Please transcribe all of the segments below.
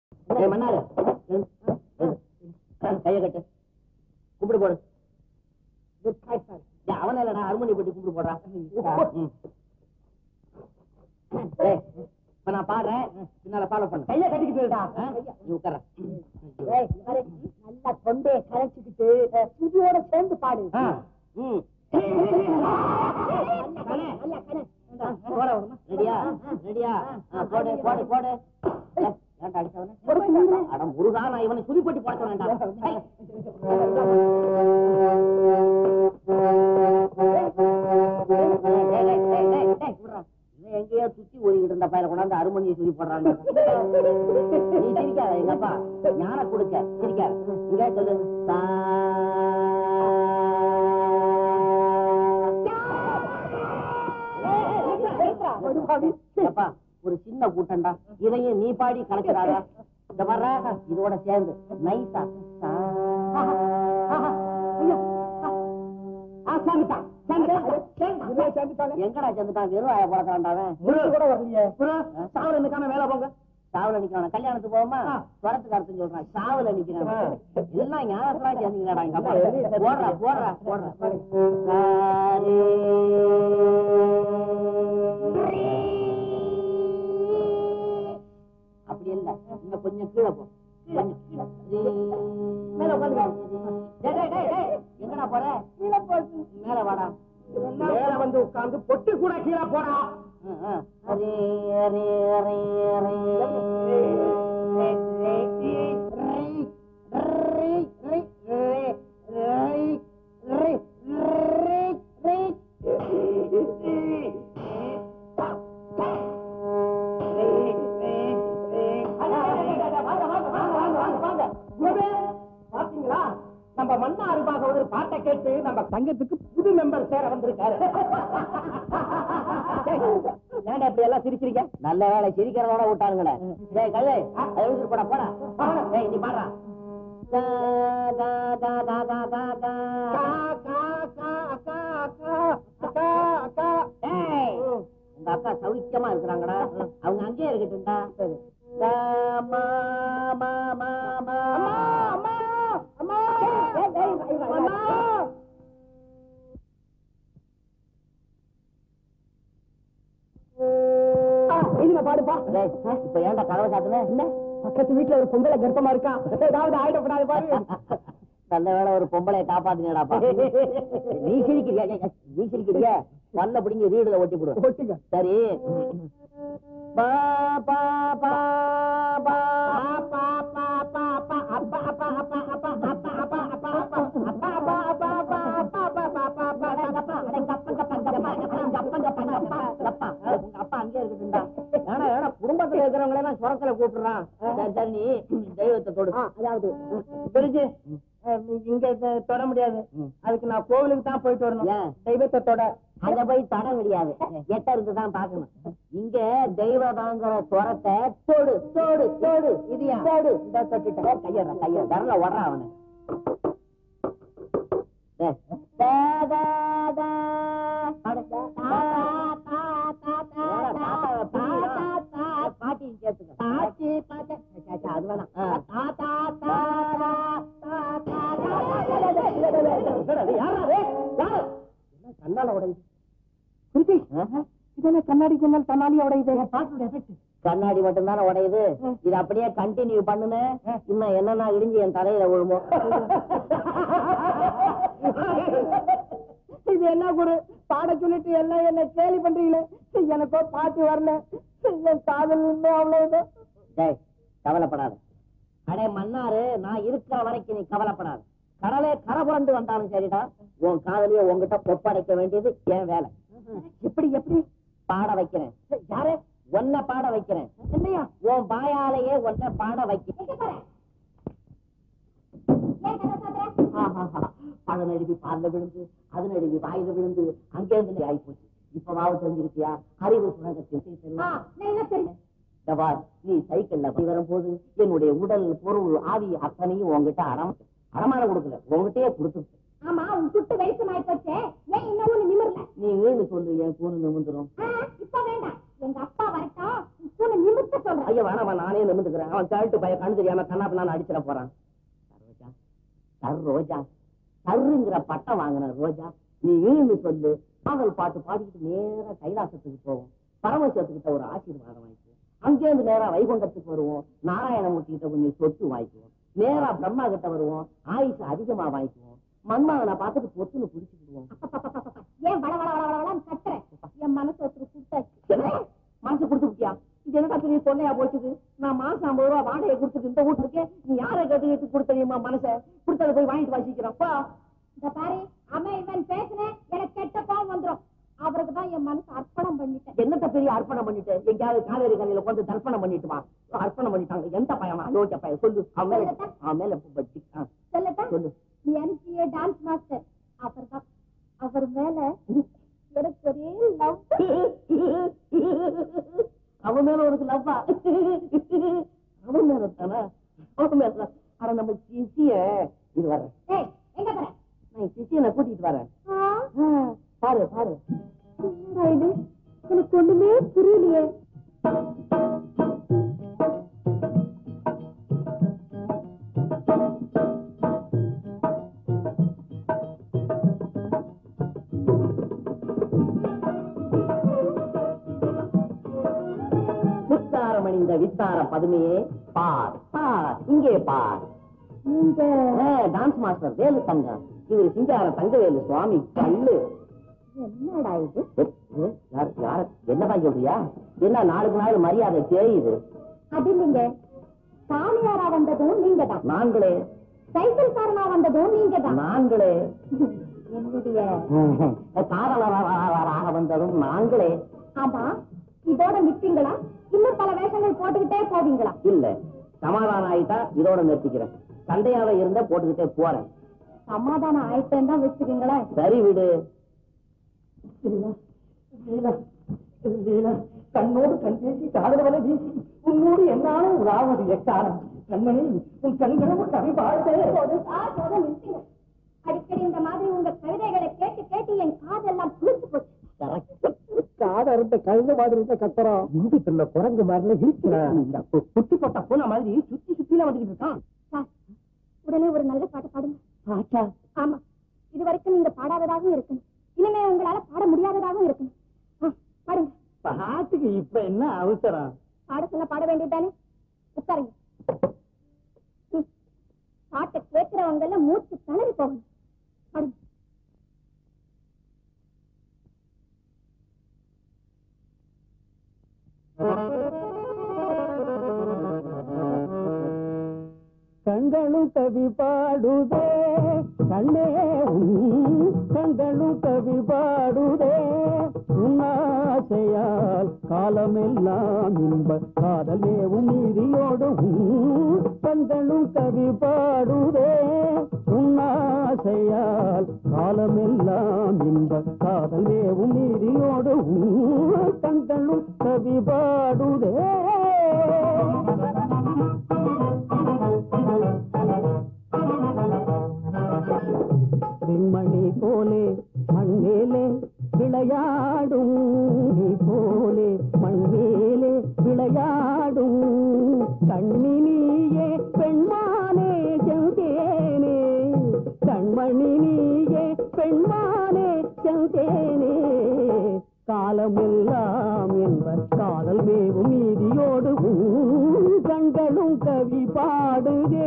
ஏய், மன்னாரு எழு, எழு. கைய கட்டு கும்பிடு போடு ஏய், அவன இல்லடா அருமணி பட்டி கும்பிடு போடுறா ம். ஏய், இப்ப நான் பாடுறேன் பின்னால ஃபாலோ பண்ணு கைய கட்டிக்கிட்டுடா நீ உட்கார ஏய், பாரு, நல்லா தொண்டையை கரைச்சுக்கிட்டு சுதியோட சேர்ந்து பாடு ஆ, ம். ரெடியா ரெடியா ஆ, போடு போடு போடு ஏய், ஏன்டா அடிச்சவன அட முருகா நான் இவனை சுதிப்பட்டி போட சொன்னேன்டா டேய், டேய், டேய், டேய், டேய், விட்றா. இவன் எங்கேயோ சுத்தி ஓடிக்கிட்டு இருந்த பையனை கொண்டாந்து அருமணியை சுதி போடுறாங்க நீ சிரிக்காத எங்க அப்பா ஞான கொடுக்க சிரிக்காத இங்க சொல்லு சா அப்பா ஒரு சின்ன கூட்டம்டா இதையும் நீ பாடி கணக்குறாத இந்த வர்ற இதோட சேர்ந்து நைஸா சா. எங்கடா சேர்ந்துட்டான் வெறும் ஆய போடக்காண்டாவன் கூட வரலையே சாவல நிக்காம வேலை போங்க சாவல நிக்கிறான் கல்யாணத்துக்கு போவோமா துரத்துக்கு அர்த்தம் சொல்றான் சாவல நிக்கிறான் எல்லாம் ஞாபகத்தா சேர்ந்தீங்களாடா எங்க அப்பா போடுறா போடுறா போடுறா சாரே. அப்படி இல்ல இன்னும் கொஞ்சம் கீழே போ கொஞ்சம் கீழே. மேல உட்காந்து எங்கடா போற கீழே போ மேல வாடா மேல வந்து உட்கார்ந்து பொட்டி கூட கீழே போடா ம், ம். அரே, அரே, அரே, அரே. பாத்தீங்களா நம்ம மன்னாரு ஒரு பாட்டை கேட்டு நம்ம சங்கத்துக்கு புது மெம்பர் சேர வந்திருக்காரு ஏன்டா இப்படி எல்லாம் சிரிக்கிறீங்க நல்ல வேலை சிரிக்கிறதோட விட்டானுங்களே டேய் கல்லே அதை எழுதிட்டு போடா போடா டேய் நீ பாடுறா தா, தா, தா, தா, தா, தா, தா. டேய், உங்க அக்கா சௌக்கியமா இருக்கிறாங்கடா அவங்க அங்கேயே இருக்கட்டும்டா தா, மா, மா, மா, மா. பாடுப்பா டேய், இப்ப ஏன்டா கதவை சாத்துன இல்ல பக்கத்து வீட்டுல ஒரு பொங்கலை கர்ப்பமா இருக்கான் ஏதாவது ஆயிடப்படாது பாரு நல்ல வேளை ஒரு பொம்பளைய காப்பாத்துங்கடாப்பா நீ சிரிக்கிறியா ஏய், ஏய், நீ சிரிக்கிறியா பல்ல பிடிங்க வீடுல ஒட்டி போடு ஒட்டுங்க சரி பா பா பா பா அப்பா உங்க அப்பா அங்கே இருக்கட்டும்டா ஏன்னா ஏன்னா குடும்பத்துல இருக்கிறவங்களே எல்லாம் சுரத்துல கூப்பிடுறான் சரி சரி நீ தெய்வத்தை தொடு அதாவது பிரிச்சு இங்க தொ- தொட முடியாது அதுக்கு நான் கோவிலுக்கு தான் போயிட்டு வரணும் ஏன்? தெய்வத்தை தொட அத போய் தட முடியாது எட்ட இருந்து தான் பாக்கணும் இங்க தெய்வதாங்கிற சுரத்தை தோடு தோடு தோடு இதையா தோடு இந்த தொட்டுட்டேன் கையற கைய வரல ஓடுறான் அவனு டேய். தா, தா, தா. பாடு. தா, தா, தா, தா, தா, தாத்தாவை பிடிக்கிறா. பாட்டியும் சேர்த்துக்க. பாட்டி, பாட்டி. சே, சே, அது வேணாம். ஆ. தா, தா, தா, தா, தா, தா, தா. கண்ணால உடையுது குருதி இதென்ன கண்ணாடி ஜன்னல் தன்னாலியா உடையுது பாட்டுடைய எஃபெக்ட் கண்ணாடி மட்டும் தானே உடையுது இது அப்படியே கண்டினியூ பண்ணுன இன்னும் என்னன்னா இடிஞ்சு என் தலையில விழுமோ இது என்ன குரு பாட சொல்லிட்டு எல்லாம் என்ன கேலி பண்றீங்களே எனக்கோ பாட்டு வரல என் காதல் இன்னும் அவ்வளவுதான் டேய் கவலைப்படாத அடே மன்னாரு நான் இருக்கிற வரைக்கும் நீ கவலைப்படாத கடலே கரை புரண்டு வந்தாலும் சரிடா உன் காதலிய உன்கிட்ட ஒப்படைக்க வேண்டியது என் வேலை எப்படி எப்படி பாட வைக்கிறேன் யாரு ஒன்ன பாட வைக்கிறேன் என்னையா உன் பாயாலேயே ஒன்ன பாட வைக்கிறேன் பழம் நழுவி பால்ல விழுந்து அது நழுவி வாயில விழுந்து அங்கே இருந்து ஆகி போச்சு இப்ப வாவு தெரிஞ்சிருக்கியா அறிவு சுரங்கத்தில் இந்த பார், நீ சைக்கிள்ல போய் வரும்போது என்னுடைய உடல் பொருள் ஆவி அத்தனையும் உன்கிட்ட அடம் அடமானம் கொடுக்கல உன்கிட்டயே கொடுத்து ஆமா உன் சுட்டு வெளிச்சமாயி போச்சே ஏன் இன்னும் ஒண்ணு நிமிரல நீ வீடு சொல்லு என் கூணு நிமிந்துரும் ஆ, இப்ப வேண்டாம் எங்க அப்பா வரட்டும் உன் கூனை நிமிர்த்த சொல்றேன் ஐயா வேணாமா நானே நிமிந்துக்கிறேன் அவன் கேட்டு பையன் கண்ணு தெரியாம கண்ணாப்பு நான் அடிச்சிட போறான் சரோஜா சர் ரோஜா சருங்கிற பட்டம் வாங்கின ரோஜா நீ ஈழ்ந்து சொல்லு காதல் பாட்டு பாடிக்கிட்டு நேரா கைலாசத்துக்கு போவோம் பரமசிவத்துக்கிட்ட ஒரு ஆசீர்வாதம் வாங்கிக்குவோம் அங்கேருந்து நேரா வைகுண்டத்துக்கு வருவோம் நாராயணமூர்த்தி கிட்ட கொஞ்சம் சொத்து வாங்கிக்குவோம் நேரா பிரம்மா கிட்ட வருவோம் ஆயுசு அதிகமா வாங்கிக்குவோம் மன்மகனை பார்த்துட்டு பொத்துன்னு பிடிச்சிக்கிடுவோம் அப்பப்பப்பப்பப்ப. ஏன் வள வள வள வளன்னு கத்துற என் மனசு ஒருத்தர் சுட்டாச்சு என்ன? மனசு கொடுத்துக்கிட்டியா இது என்னடா பெரிய தொல்லையா போச்சுது நான் மாசம் ஐம்பது ரூபா வாடகை கொடுத்துட்டு இந்த வீட்டுல இருக்கேன் நீ யாரை கேட்டு கேட்டு கொடுத்தறியுமா மனசை கொடுத்ததை போய் வாங்கிட்டு வாசிக்கிறப்பா இந்த பாரு அவன் இவன் பேசுனேன் எனக்கு கெட்ட கோவம் வந்துரும் அவருக்கு தான் என் மனசு அர்ப்பணம் பண்ணிட்டேன் என்னத்த பெரிய அர்ப்பணம் பண்ணிட்டு எங்கேயாவது காவேரி கரையில கொண்டு தர்ப்பணம் பண்ணிட்டு வா அர்ப்பணம் பண்ணிட்டாங்க எந்த பையன் அயோக்கிய பையன் சொல்லு அவன் மேல அவன் மேல பட்டி ஆ, சொல்லட்டா சொல்லு நீ அனுப்பிய டான்ஸ் மாஸ்டர் அவர் தான் அவர் மேல எனக்கு ஒரே லவ் அவன் மேல உனக்கு லவ்வா அவன் மேல தானே அவன் மேல தான். ஆனா நம்ம சிசிய இது வரேன் ஏய் எங்க போற நான் சிசியனை கூட்டிட்டு வரேன் ஆ, ஆ, பாரு பாரு என்னடா இது எனக்கு ஒண்ணுமே புரியலையே முத்தாரம் அணிந்த வித்தார பதுமையே பார் பார் இங்கே பார் நீங்க டான்ஸ் மாஸ்டர் வேலு தங்கம் இவர் சிங்கார தங்கவேலு சுவாமி கல்லு என்னடா இது எ, எ, யார் யார் என்னதான் சொல்றியா என்ன நாளுக்கு நாள் மரியாதை தேயுது அது இல்லைங்க சாமியாரா வந்ததும் நீங்க தான் நான்களே சைக்கிள் காரனா வந்ததும் நீங்க தான் நான்களே என்னுடைய காதலராக வந்ததும் நாங்களே ஆமா இதோட நிப்பீங்களா இன்னும் பல வேஷங்கள் போட்டுக்கிட்டே போவீங்களா இல்ல சமாதானம் ஆயிட்டா இதோட நிறுத்திக்கிறேன் சண்டையாவே இருந்தா போட்டுக்கிட்டே போறேன் சமாதானம் ஆயிட்டேன்னு தான் வச்சுக்கீங்களா சரி விடு கண்ணோடு கண் பேசி காதலவனை வீசி உன்னோடு என்னாலும் உலாவது எக்காலம் கண்மணி உன் கண்களும் கவி வாழ்த்தே போதும் சார் போதும் நிறுத்துங்க அடிக்கடி இந்த மாதிரி உங்க கவிதைகளை கேட்டு கேட்டு என் காதெல்லாம் புளிச்சு போச்சு காதை அறுத்த கழுத மாதிரி இருந்த கத்துறோம் இந்துக்குள்ள குரங்கு மாதிரி இருக்கிறான் குட்டி போட்ட பூனை மாதிரி சுத்தி சுத்தில வந்துகிட்டு இருக்கான் சார் உடனே ஒரு நல்ல பாட்டு பாடுங்க ஆச்சா ஆமா இது வரைக்கும் நீங்க பாடாததாகவும் இருக்கணும் இனிமே உங்களால பாட முடியாததாகவும் இருக்கணும் ஆ, பாடுங்க பாட்டுக்கு இப்ப என்ன அவசரம் பாட சொன்னா பாட வேண்டியதுதானே உட்காருங்க ம். பாட்டை கேட்கிறவங்க எல்லாம் மூச்சு தளறி போகணும் பாடுங்க கண்களும் கவி பாடுதே கண்ணே உன் கண்களும் கவி பாடுதே உன்னாசையால் காலமெல்லாம் இன்ப காதலேவும் நீதியோடும் கண்களும் கவி பாடுதே உன்னாசையால் காலமெல்லாம் இன்ப காதலேவும் நீதியோடு கண்களும் கவி பாடுதே விண்மணி போலே மண்மேலே விளையாடும் நீ போலே மண்மேலே விளையாடும் கண்ணினியே பெண்மானே செந்தேனே கண்மணி நீயே பெண்மானே செந்தேனே காலமெல்லாம் என்பர் காதல் மேவும் நீதியோடு உன் கண்களும் கவி பாடுதே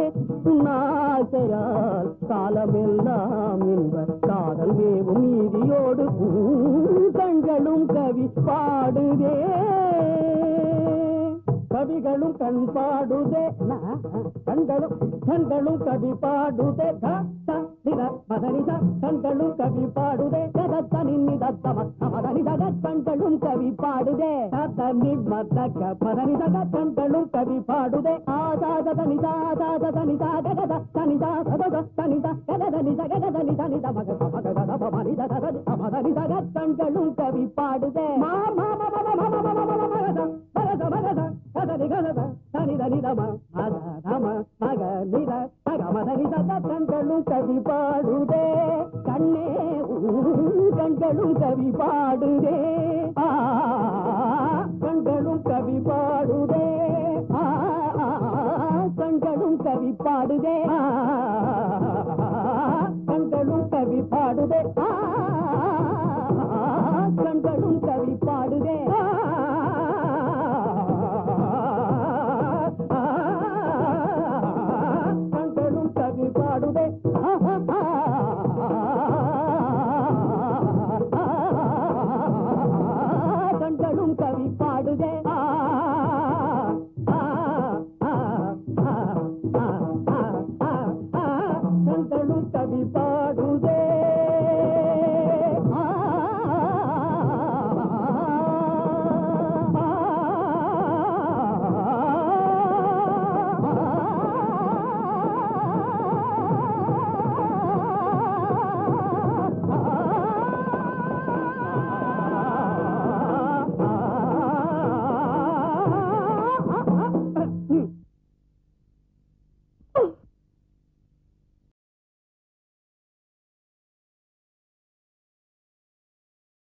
நாசரால் காலமெல்லாம் என்பர் காதல் மேவும் நீதியோடு உன் கண்களும் கவி பாடுதே கவிகளும் கண் பாடுதே நா, கண்களும் கண்களும் கவி பாடுதே த, த, நித, மதனித கண்களும் கவி பாடுதே தத, தனி, நித, தம, மதனித கண்களும் கவி பாடுதே தத, நி, மத, க, மதனித கண்களும் கவி பாடுதே ஆதாத தனித ஆதாத தனித ககத தனித சதத தனித ககத நித ககத நித நித மக மக கத மனித தத மதனித கண்களும் கவி பாடுதே மா மா மா மா மா மா மா மா மா மகத மகத மகத கதனி கதத தனித நிதம மத நம மக நித தக மத நித கண்களும் கவி பாடுதே கண்களும் கவி பாடுதே ஆ, கண்களும் கவி பாடுதே ஆ, கண்களும் கவி பாடுதே ஆ, கண்களும் கவி பாடுதே ஆ